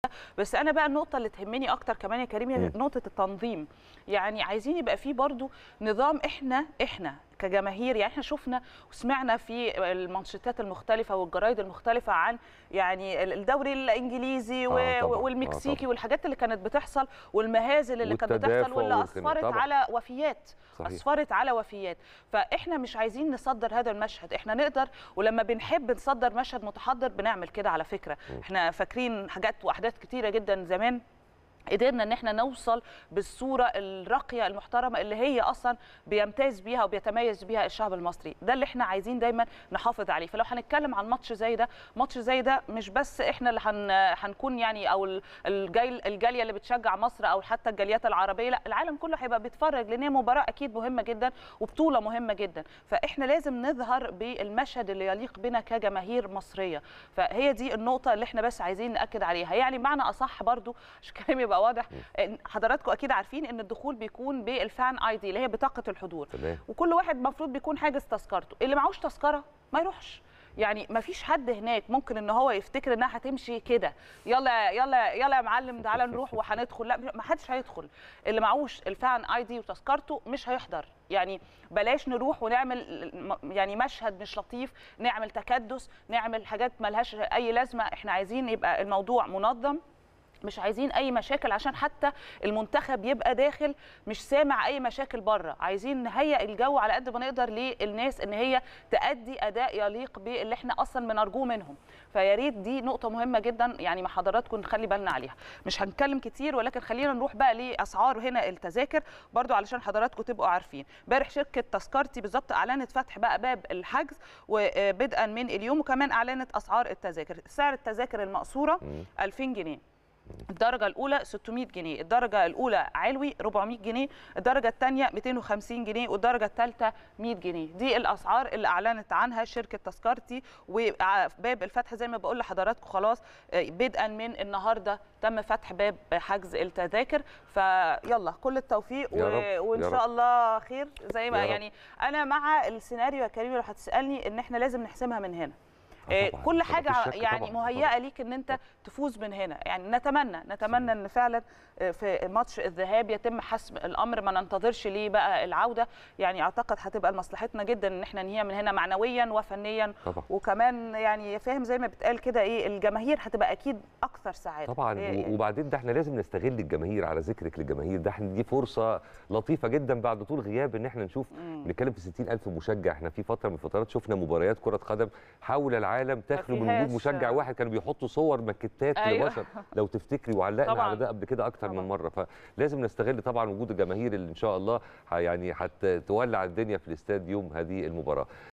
بس انا بقى النقطه اللي تهمني اكتر كمان يا كريم هي مم. نقطه التنظيم يعني عايزين يبقى في برضو نظام احنا احنا كجماهير يعني احنا شفنا وسمعنا في المانشيتات المختلفه والجرايد المختلفه عن يعني الدوري الانجليزي و- آه طبعاً، آه والمكسيكي طبعاً. والحاجات اللي كانت بتحصل والمهازل اللي كانت بتحصل والتدافع واللي والخناق، اسفرت طبعاً. على وفيات صحيح. اسفرت على وفيات فاحنا مش عايزين نصدر هذا المشهد احنا نقدر ولما بنحب نصدر مشهد متحضر بنعمل كده على فكره احنا فاكرين حاجات واحداث كتيره جدا زمان قدرنا ان احنا نوصل بالصوره الراقيه المحترمه اللي هي اصلا بيمتاز بيها وبيتميز بيها الشعب المصري ده اللي احنا عايزين دايما نحافظ عليه فلو هنتكلم عن ماتش زي ده ماتش زي ده مش بس احنا اللي هن... هنكون يعني او ال- الجاي... الجاليه اللي بتشجع مصر او حتى الجاليات العربيه لا العالم كله هيبقى بيتفرج لان هي مباراه اكيد مهمه جدا وبطوله مهمه جدا فاحنا لازم نظهر بالمشهد اللي يليق بنا كجماهير مصريه فهي دي النقطه اللي احنا بس عايزين ناكد عليها يعني معنى اصح برضو عشان كلامي يبقى واضح إن حضراتكم اكيد عارفين ان الدخول بيكون بالفان اي دي اللي هي بطاقه الحضور تمام وكل واحد المفروض بيكون حاجز تذكرته اللي معهوش تذكره ما يروحش يعني ما فيش حد هناك ممكن ان هو يفتكر انها هتمشي كده يلا يلا يلا يا معلم تعالى نروح وهندخل لا ما حدش هيدخل اللي معهوش الفان اي دي وتذكرته مش هيحضر يعني بلاش نروح ونعمل م- يعني مشهد مش لطيف نعمل تكدس نعمل حاجات ملهاش اي لازمه احنا عايزين يبقى الموضوع منظم مش عايزين اي مشاكل عشان حتى المنتخب يبقى داخل مش سامع اي مشاكل بره عايزين نهيئ الجو على قد ما نقدر للناس ان هي تأدي اداء يليق باللي احنا اصلا بنرجوه منهم فيا ريت دي نقطه مهمه جدا يعني مع حضراتكم نخلي بالنا عليها مش هنتكلم كتير ولكن خلينا نروح بقى لاسعار هنا التذاكر برضو علشان حضراتكم تبقوا عارفين امبارح شركه تذكرتي بالظبط اعلنت فتح بقى باب الحجز وبدءا من اليوم وكمان اعلنت اسعار التذاكر سعر التذاكر المقصوره 2000 جنيه الدرجة الأولى 600 جنيه، الدرجة الأولى علوي 400 جنيه، الدرجة الثانية 250 جنيه، والدرجة الثالثة 100 جنيه، دي الأسعار اللي أعلنت عنها شركة تذكرتي وباب الفتح زي ما بقول لحضراتكم خلاص آه، بدءا من النهارده تم فتح باب حجز التذاكر فيلا كل التوفيق يا رب، وإن يا شاء رب. الله خير زي ما يا رب. يعني أنا مع السيناريو يا كريم لو هتسألني إن إحنا لازم نحسمها من هنا. آه آه، طبعاً، كل طبعاً، حاجه مفيش شك يعني طبعاً، مهيئه طبعاً. ليك ان انت تفوز من هنا يعني نتمنى نتمنى ان فعلا آه، في ماتش الذهاب يتم حسم الامر ما ننتظرش ليه بقى العوده يعني اعتقد هتبقى لمصلحتنا جدا ان احنا ننهيها من هنا معنويا وفنيا طبعا وكمان يعني فاهم زي ما بتقال كده ايه الجماهير هتبقى اكيد اكثر سعاده طبعا إيه- و- وبعدين ده احنا لازم نستغل الجماهير على ذكرك للجماهير ده احنا دي فرصه لطيفه جدا بعد طول غياب ان احنا نشوف بنتكلم في 60 الف مشجع احنا في فتره من الفترات شفنا مباريات كره قدم حول العالم تخلو من وجود فيهاش- مشجع واحد كانوا بيحطوا صور ماكيتات أيوة. لبشر لو تفتكري وعلقنا طبعاً. على ده قبل كده اكتر طبعاً. من مره فلازم نستغل طبعا وجود الجماهير اللي ان شاء الله ه- يعني هتولع الدنيا في الاستاد يوم هذه المباراه